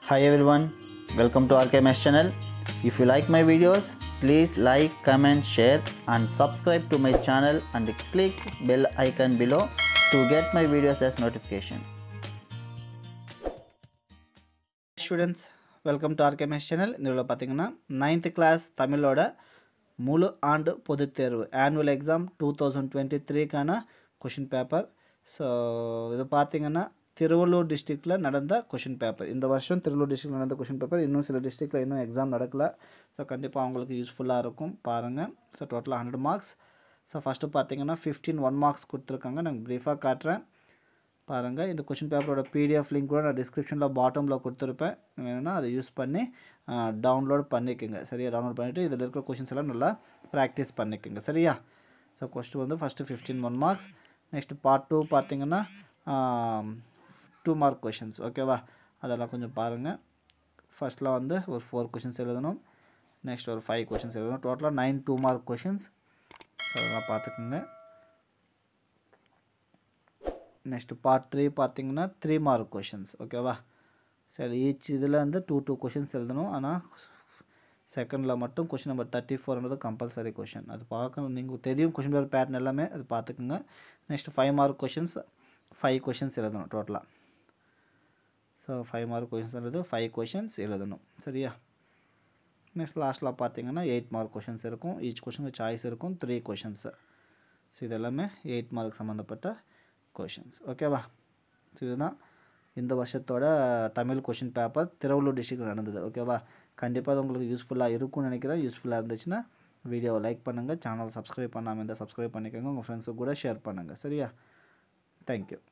Hi everyone, welcome to RKMS channel. If you like my videos, please like, comment, share and subscribe to my channel and click bell icon below to get my videos as notification. Students welcome to RKMS channel இந்த இதில் பார்த்தீங்கன்னா ninth class தமிழோட முழு ஆண்டு பொதுத் தேர்வு annual exam two thousand twenty த்ரீக்கான question paper so இது பார்த்தீங்கன்னா திருவள்ளூர் டிஸ்ட்ரிக்டில் நடந்த கொஷின் பேப்பர் இந்த வருஷம் திருவள்ளூர் டிஸ்ட்ரிக்டில் நடந்த கொஷின் பேப்பர் இன்னும் சில டிஸ்ட்ரிக்டில் இன்னும் எக்ஸாம் நடக்கல ஸோ கண்டிப்பாக அவங்களுக்கு யூஸ்ஃபுல்லாக இருக்கும் பாருங்கள் ஸோ டோட்டலாக ஹண்ட்ரட் மார்க்ஸ் ஸோ ஃபஸ்ட்டு பார்த்தீங்கன்னா ஃபிஃப்டீன் ஒன் மார்க்ஸ் கொடுத்துருக்காங்க நான் ப்ரீஃபாக காட்டுறேன் பாருங்கள் இந்த கொஷின் பேப்பரோட பிடிஎஃப் லிங்க் கூட நான் டிஸ்கிரிப்ஷனில் பாட்டமில் கொடுத்துருப்பேன் வேணும்னா அதை யூஸ் பண்ணி டவுன்லோட் பண்ணிக்கோங்க சரியா டவுன்லோட் பண்ணிவிட்டு இதில் இருக்கிற கொஷின்ஸ் எல்லாம் நல்லா ப்ராக்டிஸ் பண்ணிக்கோங்க சரியா ஸோ கொஸ்டின் வந்து first fifteen one marks next part two பார்த்தீங்கன்னா டூ மார்க் கொஷின்ஸ் ஓகேவா அதெல்லாம் கொஞ்சம் பாருங்கள் ஃபஸ்ட்டில் வந்து ஒரு ஃபோர் கொஷின்ஸ் எழுதணும் நெக்ஸ்ட் ஒரு ஃபைவ் கொஷின்ஸ் எழுதணும் டோட்டலாக நைன் டூ மார்க் கொஷின்ஸ் அதெல்லாம் பார்த்துக்குங்க நெக்ஸ்ட் பார்ட் த்ரீ பார்த்தீங்கன்னா த்ரீ மார்க் கொஷின்ஸ் ஓகேவா சரி ஈச் இதில் வந்து டூ டூ கொஷின்ஸ் எழுதணும் ஆனால் செகண்டில் மட்டும் கொஷின் நம்பர் தேர்ட்டி ஃபோர்ன்றது கம்பல்சரி கொஷின் அது பார்க்கணும் நீங்கள் தெரியும் கொஷின் பேப்பர் பேட்டர்ன் எல்லாமே அது பார்த்துக்குங்க next five mark questions five questions எழுதணும் டோட்டலாக ஸோ ஃபைவ் மார்க் கொஷின்ஸ் எழுது ஃபைவ் கொஷின்ஸ் எழுதணும் சரியா நெக்ஸ்ட் லாஸ்ட்டில் பார்த்தீங்கன்னா எயிட் மார்க் கொஷின்ஸ் இருக்கும் ஈச் கொஷனுக்கு சாய்ஸ் இருக்கும் த்ரீ கொஷின்ஸு ஸோ இது எல்லாமே எயிட் மார்க் சம்மந்தப்பட்ட கொஷின்ஸ் ஓகேவா ஸோ இதுதான் இந்த வருஷத்தோட Tamil question paper Tiruvallur district நடந்தது ஓகேவா கண்டிப்பாக அது உங்களுக்கு யூஸ்ஃபுல்லாக இருக்கும்னு நினைக்கிறேன் யூஸ்ஃபுல்லாக இருந்துச்சுன்னா வீடியோவை லைக் பண்ணுங்கள் சேனல் சப்ஸ்கிரைப் பண்ணாமல் இருந்தால் சப்ஸ்கிரைப் பண்ணிக்கோங்க உங்கள் ஃப்ரெண்ட்ஸுக்கு கூட ஷேர் பண்ணுங்கள் சரியா தேங்க்யூ